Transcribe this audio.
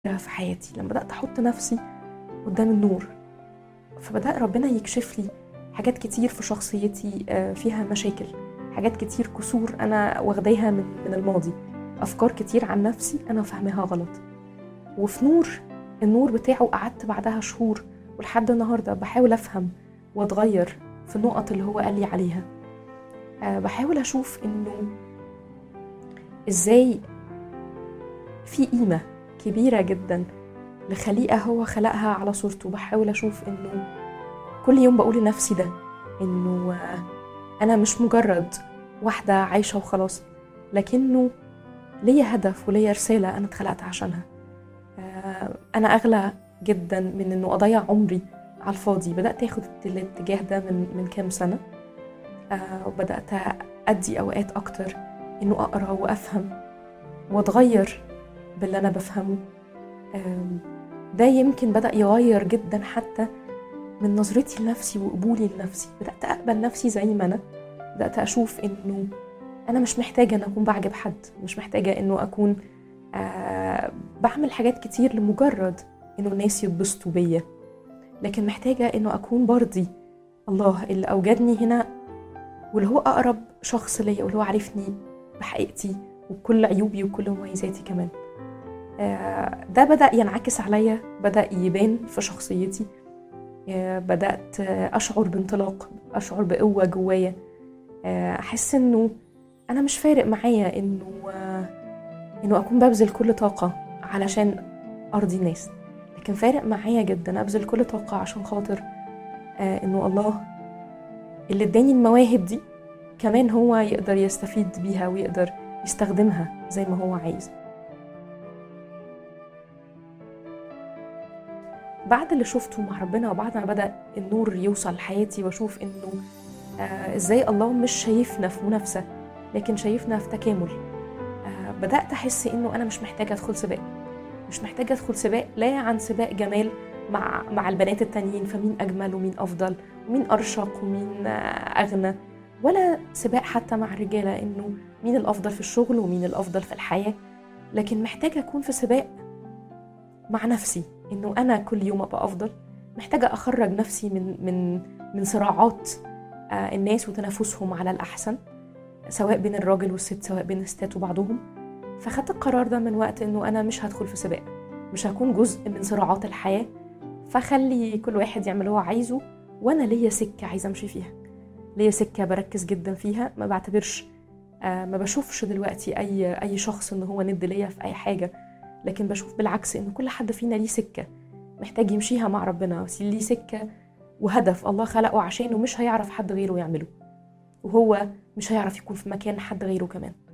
في حياتي لما بدات احط نفسي قدام النور فبدا ربنا يكشف لي حاجات كتير في شخصيتي آه، فيها مشاكل حاجات كتير كسور انا واخداها من من الماضي افكار كتير عن نفسي انا فاهماها غلط وفي نور النور بتاعه قعدت بعدها شهور ولحد النهارده بحاول افهم واتغير في النقط اللي هو قال لي عليها أه بحاول اشوف انه ازاي في قيمه كبيره جدا لخليقه هو خلقها على صورته بحاول اشوف انه كل يوم بقول لنفسي ده انه آه، انا مش مجرد واحده عايشه وخلاص لكنه ليا هدف وليا رساله انا اتخلقت عشانها آه، انا اغلى جدا من انه اضيع عمري على الفاضي بدات اخد الاتجاه ده من من كام سنه آه، وبدات ادي اوقات اكتر انه اقرا وافهم واتغير باللي انا بفهمه آم، ده يمكن بدا يغير جدا حتى من نظرتي لنفسي وقبولي لنفسي بدات اقبل نفسي زي ما انا بدات اشوف انه انا مش محتاجه ان اكون بعجب حد مش محتاجه انه اكون آه بعمل حاجات كتير لمجرد انه الناس يتبسطوا بيا لكن محتاجه انه اكون برضي الله اللي اوجدني هنا واللي هو اقرب شخص ليا واللي هو عارفني بحقيقتي وبكل عيوبي وكل مميزاتي كمان آه، ده بدأ ينعكس عليا بدأ يبان في شخصيتي آه، بدأت آه، أشعر بانطلاق أشعر بقوة جوايا آه، أحس إنه أنا مش فارق معايا إنه آه، إنه أكون ببذل كل طاقة علشان أرضي الناس لكن فارق معايا جدا أبذل كل طاقة عشان خاطر آه، إنه الله اللي اداني المواهب دي كمان هو يقدر يستفيد بيها ويقدر يستخدمها زي ما هو عايز بعد اللي شفته مع ربنا وبعد ما بدأ النور يوصل لحياتي واشوف انه آه ازاي الله مش شايفنا في منافسة لكن شايفنا في تكامل آه بدأت أحس انه أنا مش محتاجة أدخل سباق مش محتاجة أدخل سباق لا عن سباق جمال مع مع البنات التانيين فمين أجمل ومين أفضل ومين أرشق ومين آه أغنى ولا سباق حتى مع الرجالة انه مين الأفضل في الشغل ومين الأفضل في الحياة لكن محتاجة أكون في سباق مع نفسي انه انا كل يوم ابقى افضل محتاجه اخرج نفسي من من من صراعات آه، الناس وتنافسهم على الاحسن سواء بين الراجل والست سواء بين الستات وبعضهم فخدت القرار ده من وقت انه انا مش هدخل في سباق مش هكون جزء من صراعات الحياه فخلي كل واحد يعمل اللي هو عايزه وانا ليا سكه عايزه امشي فيها ليا سكه بركز جدا فيها ما بعتبرش آه، ما بشوفش دلوقتي اي اي شخص ان هو ند ليا في اي حاجه لكن بشوف بالعكس ان كل حد فينا ليه سكه محتاج يمشيها مع ربنا ليه سكه وهدف الله خلقه عشانه مش هيعرف حد غيره يعمله وهو مش هيعرف يكون في مكان حد غيره كمان